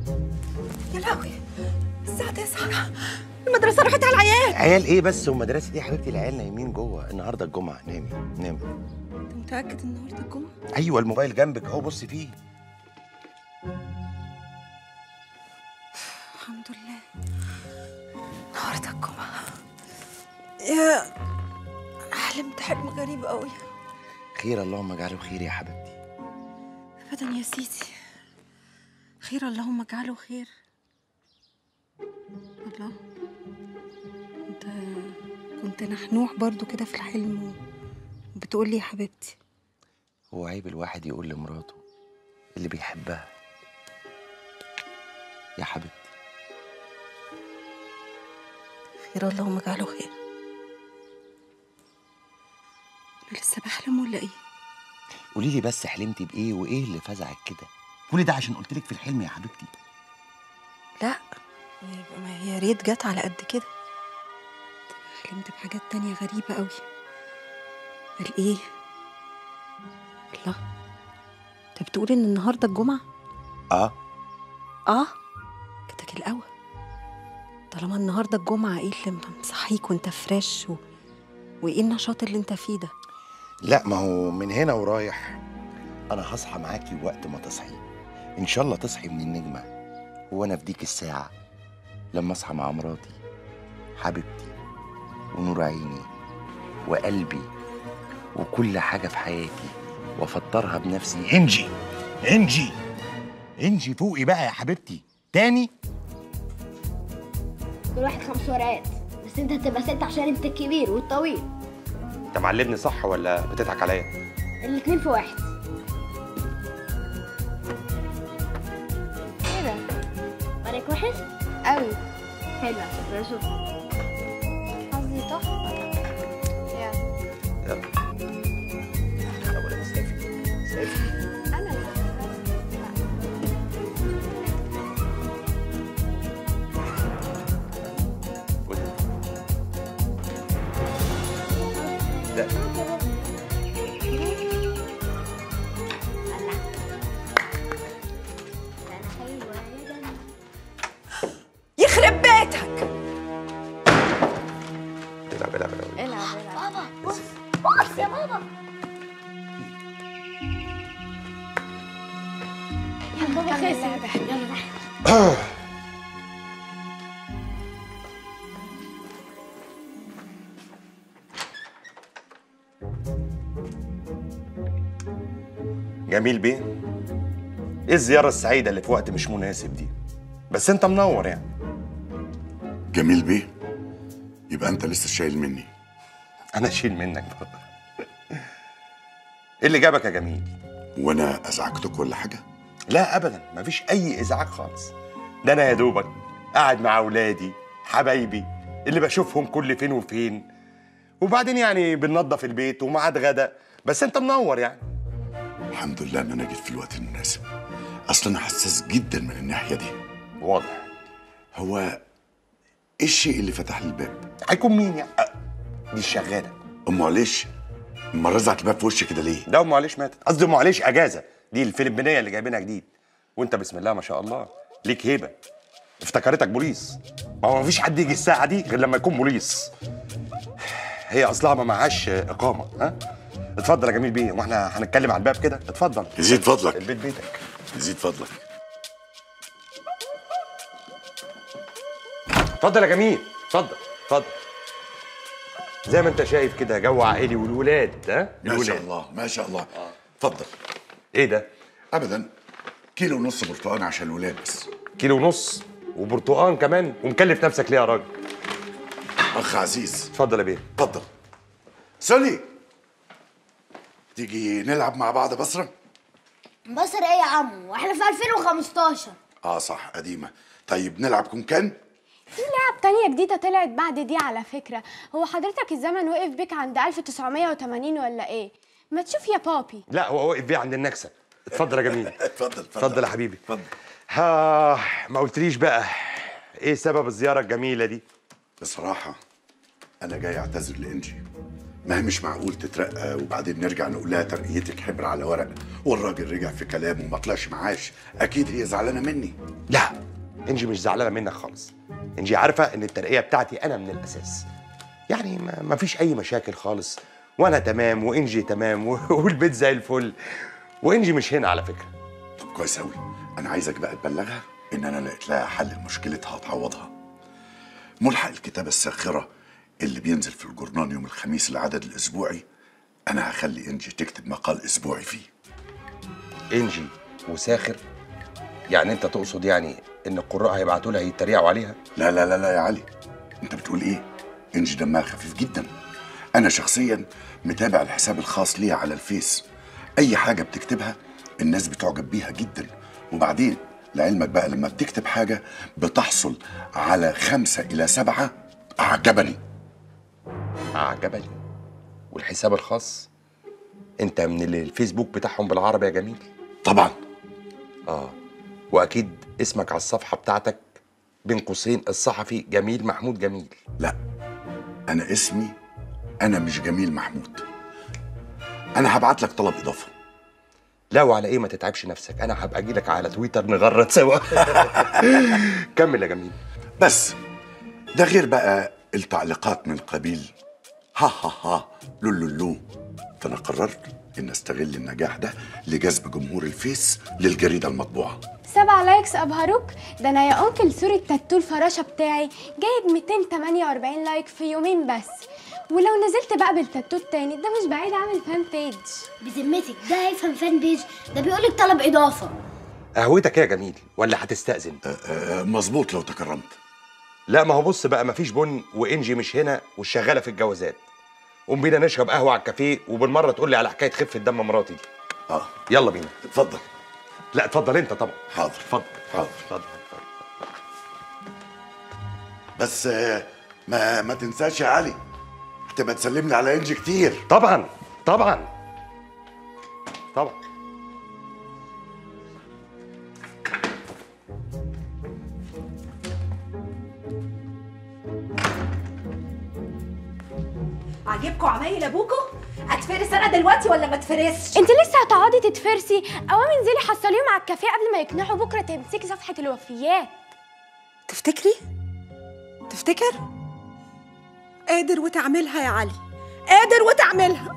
يا لهوي الساعة 9 المدرسة راحت على العيال عيال ايه بس والمدرسه دي يا حبيبتي العيال نايمين جوه النهارده الجمعه نامي نامي انت متأكد ان النهارده الجمعة؟ ايوه الموبايل جنبك اهو بصي فيه الحمد لله النهارده الجمعة يا انا حلمت حلم غريب قوي خير اللهم اجعله خير يا حبيبتي ابدا يا سيدي خير اللهم اجعله خير الله انت كنت نحنوح برضو كده في الحلم وبتقول لي يا حبيبتي هو عيب الواحد يقول لمراته اللي بيحبها يا حبيبتي خير اللهم اجعله خير انا لسه بحلم ولا ايه قولي لي بس حلمتي بايه وايه اللي فزعك كده كل ده عشان قلت لك في الحلم يا حبيبتي لا يبقى ما هي ريت جت على قد كده حلمت بحاجات تانية غريبة قوي قال ايه الله انت بتقول ان النهارده الجمعة اه اه كتك الاول طالما النهارده الجمعة ايه اللي مصحيك وانت فريش و... وايه النشاط اللي انت فيه ده لا ما هو من هنا ورايح انا هصحى معاكي وقت ما تصحي ان شاء الله تصحي من النجمه وانا في ديك الساعه لما اصحى مع مراتي حبيبتي ونور عيني وقلبي وكل حاجه في حياتي وافطرها بنفسي انجي انجي انجي فوقي بقى يا حبيبتي تاني كل واحد خمس ورقات بس انت هتبقى ست عشان انت الكبير والطويل انت معلمني صح ولا بتضحك عليا الاتنين في واحد ايه ده؟ ورقك وحش؟ قوي حلوة رسول قصدي تحفة يلا يلا يا ولد سافي سافي انا اللي لا انا حلوة يا جنة يخرب بيتك العب العب العب العب العب بابا بص بص يا بابا يلا بابا خسر يلا تعالى جميل بيه ايه الزياره السعيده اللي في وقت مش مناسب دي بس انت منور يعني جميل بيه يبقى انت لسه شايل مني انا اشيل منك برضه ايه اللي جابك يا جميل وانا ازعجتك ولا حاجه لا ابدا مفيش اي ازعاج خالص ده انا يا دوبك قاعد مع اولادي حبايبي اللي بشوفهم كل فين وفين وبعدين يعني بننظف البيت وميعاد غدا بس انت منور يعني الحمد لله ان انا جيت في الوقت المناسب اصلا انا حساس جدا من الناحيه دي واضح هو ايه الشيء اللي فتح لي الباب هيكون مين يعني أه، دي الشغاله ام معلش اما رزعت الباب في وشي كده ليه ده ام معلش ماتت قصدي ام معلش اجازه دي الفلبينيه اللي جايبينها جديد وانت بسم الله ما شاء الله ليك هيبه افتكرتك بوليس ما هو مفيش حد يجي الساعه دي غير لما يكون بوليس هي اصلها ما معهاش اقامه ها اتفضل يا جميل بيه واحنا هنتكلم على الباب كده اتفضل يزيد فضلك البيت بيتك يزيد فضلك اتفضل يا جميل اتفضل اتفضل زي ما انت شايف كده جو عائلي والولاد ها ما شاء الولاد الله ما شاء الله اتفضل ايه ده ابدا كيلو ونص برتقال عشان الولاد بس كيلو ونص وبرتقان كمان ومكلف نفسك ليه يا راجل اخ عزيز اتفضل يا بيه اتفضل سولي تيجي نلعب مع بعض بصره بصر ايه يا عمو احنا في 2015 اه صح قديمه طيب نلعب كونكان في لعب تانية جديدة طلعت بعد دي على فكرة هو حضرتك الزمن وقف بيك عند 1980 ولا ايه ما تشوف يا بابي لا هو واقف بيه عند النكسه اتفضل يا جميل اتفضل اتفضل يا حبيبي اتفضل ها ما قلتليش بقى ايه سبب الزياره الجميله دي بصراحه انا جاي اعتذر لانجي ما هي مش معقول تترقى وبعدين نرجع نقول لها ترقيتك حبر على ورق والراجل رجع في كلامه وما طلعش معاش اكيد هي زعلانه مني لا انجي مش زعلانه منك خالص انجي عارفه ان الترقيه بتاعتي انا من الاساس يعني ما ما فيش اي مشاكل خالص وانا تمام وانجي تمام و- والبيت زي الفل وانجي مش هنا على فكره طب كويس قوي انا عايزك بقى تبلغها ان انا لقيت لها حل لمشكلتها هتعوضها ملحق الكتابه الساخره اللي بينزل في الجورنال يوم الخميس العدد الاسبوعي انا هخلي انجي تكتب مقال اسبوعي فيه انجي وساخر يعني انت تقصد يعني ان القراء هيبعتوا لها يتريقوا عليها لا لا لا لا يا علي انت بتقول ايه انجي دمها خفيف جدا انا شخصيا متابع الحساب الخاص ليها على الفيس اي حاجه بتكتبها الناس بتعجب بيها جدا وبعدين لعلمك بقى لما بتكتب حاجه بتحصل على خمسة إلى سبعة أعجبني عجبني والحساب الخاص انت من اللي الفيسبوك بتاعهم بالعربي يا جميل طبعا اه واكيد اسمك على الصفحه بتاعتك بين قوسين الصحفي جميل محمود جميل لا أنا اسمي أنا مش جميل محمود أنا هبعت لك طلب إضافة لا وعلى ايه ما تتعبش نفسك انا هبقى اجي لك على تويتر نغرد سوا كمل يا جميل بس ده غير بقى التعليقات من قبيل ها ها ها لو لو لو فأنا قررت إن أستغل النجاح ده لجذب جمهور الفيس للجريدة المطبوعة سبع لايكس ابهروك ده انا يا انكل صورة تاتو الفراشة بتاعي جايب 248 لايك في يومين بس ولو نزلت بقى بالتاتو التاني ده مش بعيد اعمل فان بيج بذمتك ده هيفهم فان بيج ده بيقولك طلب اضافه قهوتك إيه يا جميل ولا هتستأذن آه مظبوط لو تكرمت لا ما هو بص بقى مفيش بن وانجي مش هنا والشغاله في الجوازات قوم بينا نشرب قهوه على الكافيه وبالمره تقول لي على حكايه خفه دم مراتي دي آه يلا بينا اتفضل لا اتفضل انت طبعا حاضر اتفضل حاضر اتفضل اتفضل بس آه ما ما تنساش يا علي هتبقى تسلمني على انجي كتير طبعا طبعا طبعا عاجبكم عمايل ابوكم اتفرس انا دلوقتي ولا ما اتفرسش انت لسه هتقعدي تتفرسي قوامي انزلي حصليهم على الكافيه قبل ما يقنعوا بكره تمسكي صفحه الوفيات تفتكري تفتكر قادر وتعملها يا علي قادر وتعملها